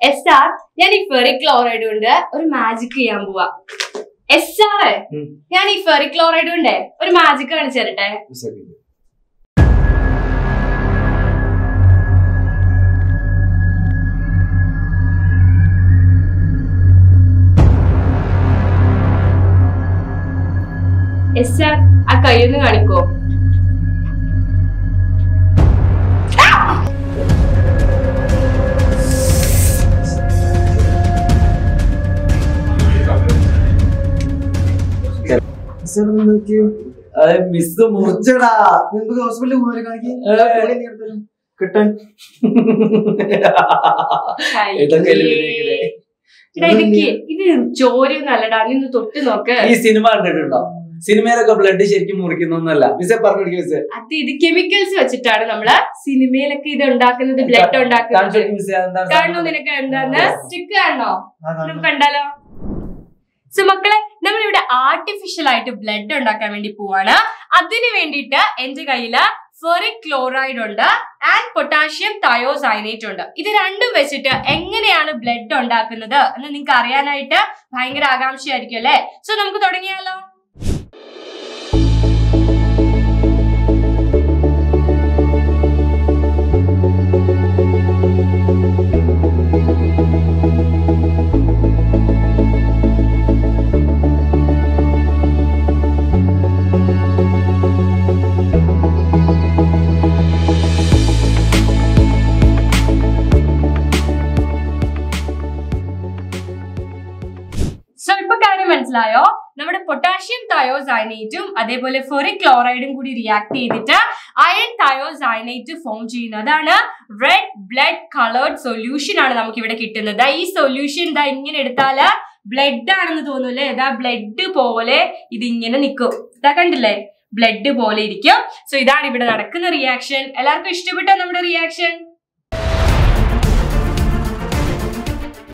S R ഞാൻ ഈ ferric chloride കൊണ്ട് ഒരു മാജിക് ചെയ്യാൻ പോവാ എസ് ആർ ഉം. ഞാൻ ഈ ഫെറിക് ക്ലോറൈഡ് കൊണ്ട് ഒരു മാജിക് കാണിച്ചു തരട്ടെ ഒരു second. എസ് ആർ ആ കൈയൊന്ന് കാണിക്കോ Sir, ഒന്ന് നോക്കിയോ? അത് മിസ് മുറിച്ചടാ നിനക്ക് ഹോസ്പിറ്റലിൽ പോകാൻ കാണിക്ക്. ഏ. പുള്ളി നീ എടുത്തരും. കിട്ടാൻ ഇതൊക്കെ അല്ലേ ഇതിലേക്കിടെ? എടാ, ഇതൊക്കെ ഇത് ചോരയൊന്നും അല്ലടാ നീ ഒന്ന് തൊട്ട് നോക്ക് ഈ സിനിമ കണ്ടിട്ടുണ്ടോ സിനിമയിലൊക്കെ ബ്ലഡ് ശരിക്കും മുറിക്കുന്നൊന്നല്ല മിസ്സെ പറഞ്ഞു മിസ്സെ അത് ഇത് കെമിക്കൽസ് വെച്ചിട്ടാണ് നമ്മള് സിനിമയിലൊക്കെ ഇത് ഉണ്ടാക്കുന്നത് ബ്ലഡ് ഉണ്ടാക്കുന്നത് കാണിച്ചു മിസ്സെ എന്താണ് കാണണോ സംഭവം? നിനക്ക് എന്താന്ന് സ്റ്റിക്ക് കാണണോ ആ, കാണാം. നമുക്ക് കണ്ടാലോ സോ മക്കളെ നമ്മളിവിടെ ആർട്ടിഫിഷ്യൽ ആയിട്ട് ബ്ലഡ് ഉണ്ടാക്കാൻ വേണ്ടി പോവാണ് അതിന് വേണ്ടിയിട്ട് എന്റെ കയ്യില് ഫെറിക് ക്ലോറൈഡ് ഉണ്ട് ആൻഡ് പൊട്ടാഷ്യം തയോസൈനേറ്റ് ഉണ്ട് ഇത് രണ്ടും വെച്ചിട്ട് എങ്ങനെയാണ് ബ്ലഡ് ഉണ്ടാക്കുന്നത് എന്ന് നിങ്ങൾക്ക് അറിയാനായിട്ട് ഭയങ്കര ആകാംക്ഷയായിരിക്കും അല്ലേ സോ നമുക്ക് തുടങ്ങിയാലോ സോ ഇപ്പൊ കാര്യം മനസ്സിലായോ നമ്മുടെ പൊട്ടാഷ്യം തയോസൈനേറ്റും അതേപോലെ ഫെറിക് ക്ലോറൈഡും കൂടി റിയാക്ട് ചെയ്തിട്ട് അയൺ തയോസൈനേറ്റ് ഫോം ചെയ്യുന്നതാണ് റെഡ് ബ്ലഡ് കളേർഡ് സൊല്യൂഷൻ ആണ് നമുക്ക് ഇവിടെ കിട്ടുന്നത് ദാ ഈ സൊല്യൂഷൻ ഇതാ ഇങ്ങനെ എടുത്താല് ബ്ലഡ് ആണെന്ന് തോന്നൂലേ ഇതാ ബ്ലഡ് പോലെ ഇത് ഇങ്ങനെ നിൽക്കും ഇതാ കണ്ടില്ലേ ബ്ലഡ് പോലെ ഇരിക്കും സോ ഇതാണ് ഇവിടെ നടക്കുന്ന റിയാക്ഷൻ എല്ലാവർക്കും ഇഷ്ടപ്പെട്ടോ നമ്മുടെ റിയാക്ഷൻ